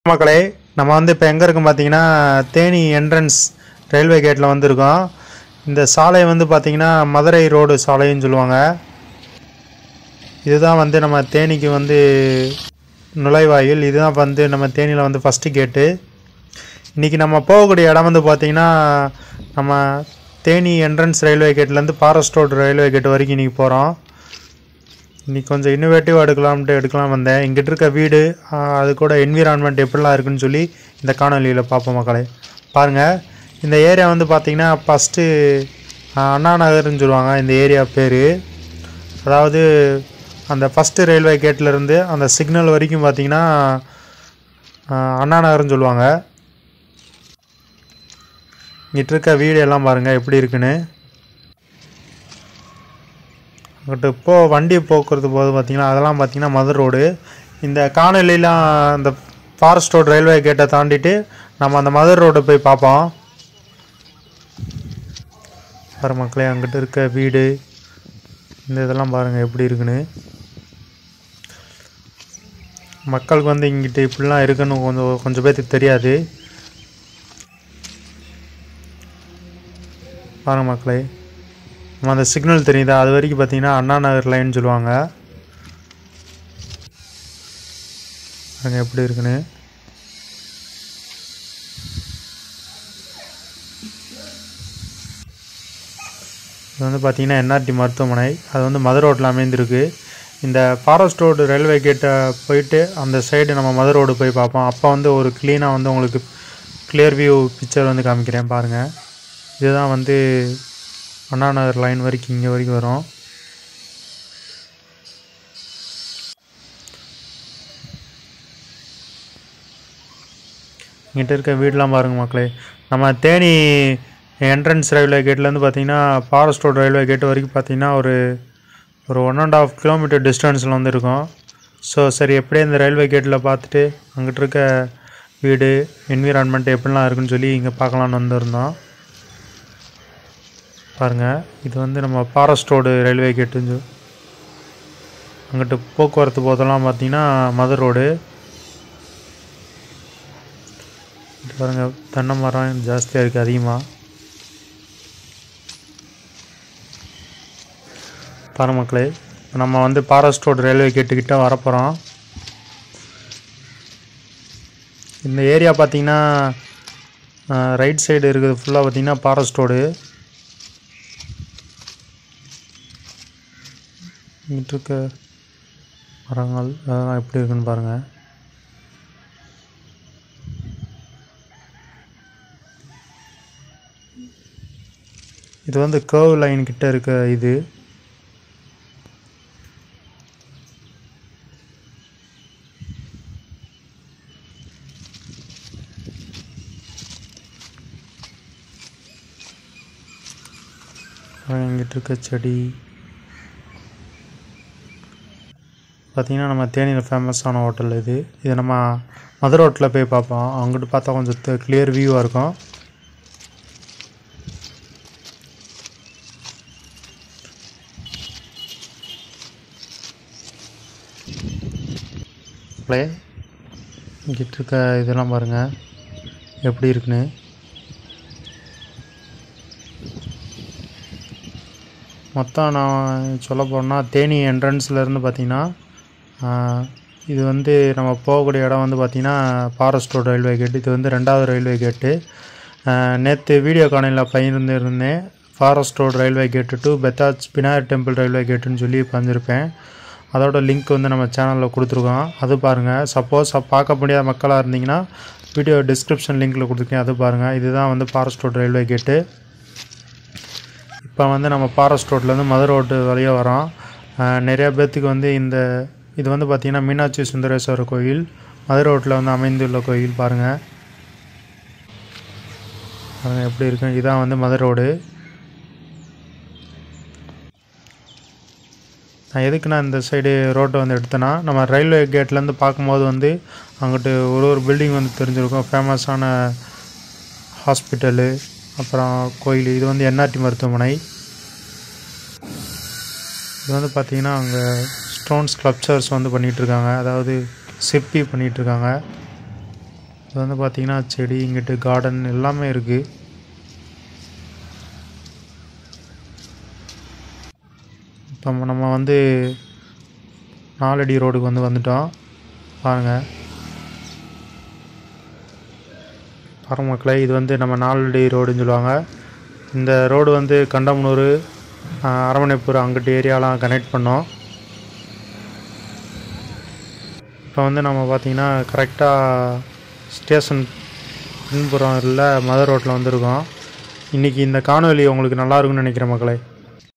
மக்களே நம்ம வந்து இப்போ எங்கே இருக்கோம் பார்த்தீங்கன்னா தேனி என்ட்ரன்ஸ் ரயில்வே கேட்டில் வந்திருக்கோம் இந்த சாலை வந்து பார்த்தீங்கன்னா மதுரை ரோடு சாலைன்னு சொல்லுவாங்க இதுதான் வந்து நம்ம தேனிக்கு வந்து நுழைவாயில் இதுதான் வந்து நம்ம தேனியில் வந்து ஃபஸ்ட்டு கேட்டு இன்றைக்கி நம்ம போகக்கூடிய இடம் வந்து பார்த்திங்கன்னா நம்ம தேனி என்ட்ரன்ஸ் ரயில்வே கேட்லேருந்து ஃபாரஸ்ட் ரோடு ரயில்வே கேட் வரைக்கும் இன்றைக்கி போகிறோம் இன்னைக்கு கொஞ்சம் இன்னோவேட்டிவாக எடுக்கலாம்ட்டு எடுக்கலாம் வந்தேன் இங்கிட்ட இருக்க வீடு ஆஹ், அது கூட என்விரான்மெண்ட் எப்படிலாம் இருக்குன்னு சொல்லி இந்த காணொலியில் பார்ப்போம் மக்களே பாருங்கள் இந்த ஏரியா வந்து பார்த்திங்கன்னா ஃபஸ்ட்டு அண்ணா நகர்னு சொல்லுவாங்க இந்த ஏரியா பேர் அதாவது அந்த ஃபஸ்ட்டு ரயில்வே கேட்லேருந்து அந்த சிக்னல் வரைக்கும் பார்த்திங்கன்னா ஆஹ், அண்ணா நகர்னு சொல்லுவாங்க இங்கிட்ட இருக்க வீடு எல்லாம் பாருங்கள் எப்படி இருக்குன்னு அங்கிட்டு போ வண்டி போக்குறது போது பார்த்தீங்கன்னா அதெல்லாம் பார்த்தீங்கன்னா மதுரை ரோடு இந்த காணொலிலாம் அந்த ஃபாரஸ்ட் ரோடு ரயில்வே கேட்டை தாண்டிட்டு நம்ம அந்த மதுரை ரோடு போய் பார்ப்போம் பாரு மக்களே அங்கிட்டு இருக்க வீடு இந்த இதெல்லாம் பாருங்கள் எப்படி இருக்குன்னு மக்களுக்கு வந்து இங்கிட்டு இப்படிலாம் இருக்குன்னு கொஞ்சம் கொஞ்சம் பேர்த்துக்கு தெரியாது பாருங்க மக்களே நம்ம அந்த சிக்னல் தெரியுதா அது வரைக்கும் பார்த்தீங்கன்னா அண்ணா நகர் லைன் சொல்லுவாங்க அங்கே எப்படி இருக்குன்னு இது வந்து பார்த்தீங்கன்னா என்ஆர்டி மருத்துவமனை அது வந்து மதுரை ரோட்டில் அமைந்திருக்கு இந்த ஃபாரஸ்ட் ரோடு ரயில்வே கேட்டை போயிட்டு அந்த சைடு நம்ம மதுரை ரோடு போய் பார்ப்போம் அப்போ வந்து ஒரு க்ளீனாக வந்து உங்களுக்கு கிளியர் வியூ பிக்சர் வந்து காமிக்கிறேன் பாருங்கள் இதுதான் வந்து அண்ணா நகர் லைன் வரைக்கும் இங்கே வரைக்கும் வரும் இங்கிட்ட இருக்க வீடெலாம் பாருங்க மக்களே நம்ம தேனி என்ட்ரன்ஸ் ரயில்வே கேட்லேருந்து பார்த்தீங்கன்னா ஃபாரஸ்ட் ரோடு ரயில்வே கேட் வரைக்கும் பார்த்தீங்கன்னா ஒரு ஒரு ஒன் அண்ட் ஆஃப் கிலோமீட்டர் டிஸ்டன்ஸில் வந்து இருக்கும் ஸோ சரி எப்படியே இந்த ரயில்வே கேட்டில் பார்த்துட்டு அங்கிட்டு இருக்க வீடு என்விரான்மெண்ட் எப்படிலாம் இருக்குன்னு சொல்லி இங்கே பார்க்கலான்னு வந்திருந்தோம் பாருங்கள் இது வந்து நம்ம ஃபாரஸ்ட் ரோடு ரயில்வே கேட்டு அங்கிட்டு போக்குவரத்து போதெல்லாம் பார்த்தீங்கன்னா மதுரை ரோடு இது பாருங்க தென்னை மரம் ஜாஸ்தியாக இருக்குது அதிகமாக பாரு மக்களே இப்ப நம்ம வந்து ஃபாரஸ்ட் ரோடு ரயில்வே கேட்டுக்கிட்ட வரப்போகிறோம் இந்த ஏரியா பார்த்தீங்கன்னா ரைட் சைடு இருக்குது ஃபுல்லாக பார்த்தீங்கன்னா ஃபாரஸ்ட் ரோடு இங்கிட்டு இருக்க மரங்கள் அதெல்லாம் எப்படி இருக்குன்னு பாருங்கள் இது வந்து கர்வ் லைன் கிட்ட இருக்க இது அப்புறம் இங்கிட்டு இருக்க செடி பார்த்தீங்கன்னா நம்ம தேனியில் ஃபேமஸான ஹோட்டல் இது இது நம்ம மதுரை ரோட்டில் போய் பார்ப்போம் அங்கிட்டு பார்த்தா கொஞ்சம் கிளியர் வியூவாக இருக்கும் ப்ளே இங்கிட்டு இருக்க இதெல்லாம் பாருங்கள் எப்படி இருக்குன்னு மொத்தம் நான் சொல்ல போனோம்னா தேனி என்ட்ரன்ஸ்லேருந்து பார்த்தீங்கன்னா ஆஹ், இது வந்து நம்ம போகக்கூடிய இடம் வந்து பார்த்திங்கன்னா ஃபாரஸ்ட் ரோடு ரயில்வே கேட் இது வந்து ரெண்டாவது ரயில்வே கேட்டு நேற்று வீடியோ காணொலியில் பகிர்ந்து இருந்தேன் forest road railway gate to பெத்தாஜ் விநாயகர் டெம்பிள் ரயில்வே கேட்டுன்னு சொல்லி பகிர்ந்திருப்பேன் அதோட லிங்க் வந்து நம்ம சேனலில் கொடுத்துருக்கோம் அது பாருங்கள் சப்போஸ் பார்க்க முடியாத மக்களாக இருந்தீங்கன்னா வீடியோ டிஸ்கிரிப்ஷன் லிங்க்கில் கொடுத்துருக்கேன் அது பாருங்கள் இதுதான் வந்து ஃபாரஸ்ட் ரோடு ரயில்வே கேட்டு இப்போ வந்து நம்ம ஃபாரஸ்ட் ரோட்லேருந்து மதுரை ரோடு வழியாக வரோம் அஹ் நிறைய பேர்த்துக்கு வந்து இந்த இது வந்து பார்த்திங்கன்னா மீனாட்சி சுந்தரேஸ்வரர் கோயில் மதுரை ரோட்டில் வந்து அமைந்துள்ள கோயில் பாருங்கள் பாருங்கள் எப்படி இருக்கு இதான் வந்து மதுரை ரோடு நான் எதுக்கு நான் இந்த சைடு ரோட்டை வந்து எடுத்தேன்னா நம்ம ரயில்வே கேட்லேருந்து பார்க்கும்போது வந்து அங்கிட்டு ஒரு ஒரு பில்டிங் வந்து தெரிஞ்சிருக்கும் ஃபேமஸான ஹாஸ்பிட்டலு அப்புறம் கோயில் இது வந்து என்ஆர்டி மருத்துவமனை இது வந்து பார்த்திங்கன்னா அங்கே ஸ்டோன் ஸ்கல்ப்சர்ஸ் வந்து பண்ணிகிட்ருக்காங்க அதாவது சிற்பி பண்ணிகிட்ருக்காங்க இது வந்து பார்த்திங்கன்னா செடி இங்கிட்டு கார்டன் எல்லாமே இருக்குது இப்போ நம்ம வந்து நாலடி ரோடுக்கு வந்து வந்துட்டோம் பாருங்கள் பாருங்க மக்களே இது வந்து நம்ம நாலடி ரோடுன்னு சொல்லுவாங்க இந்த ரோடு வந்து கண்டமனூர் ஆஹ், அரவணைப்பூர் அங்கிட்டு ஏரியாலாம் கனெக்ட் பண்ணோம் இப்போ வந்து நம்ம பார்த்திங்கன்னா கரெக்டாக ஸ்டேஷன் பின்புறம் இல்லை மதர் ரோட்டில் வந்திருக்கோம் இன்றைக்கி இந்த காணொலி உங்களுக்கு நல்லா இருக்கும்னு நினைக்கிறேன் மக்களே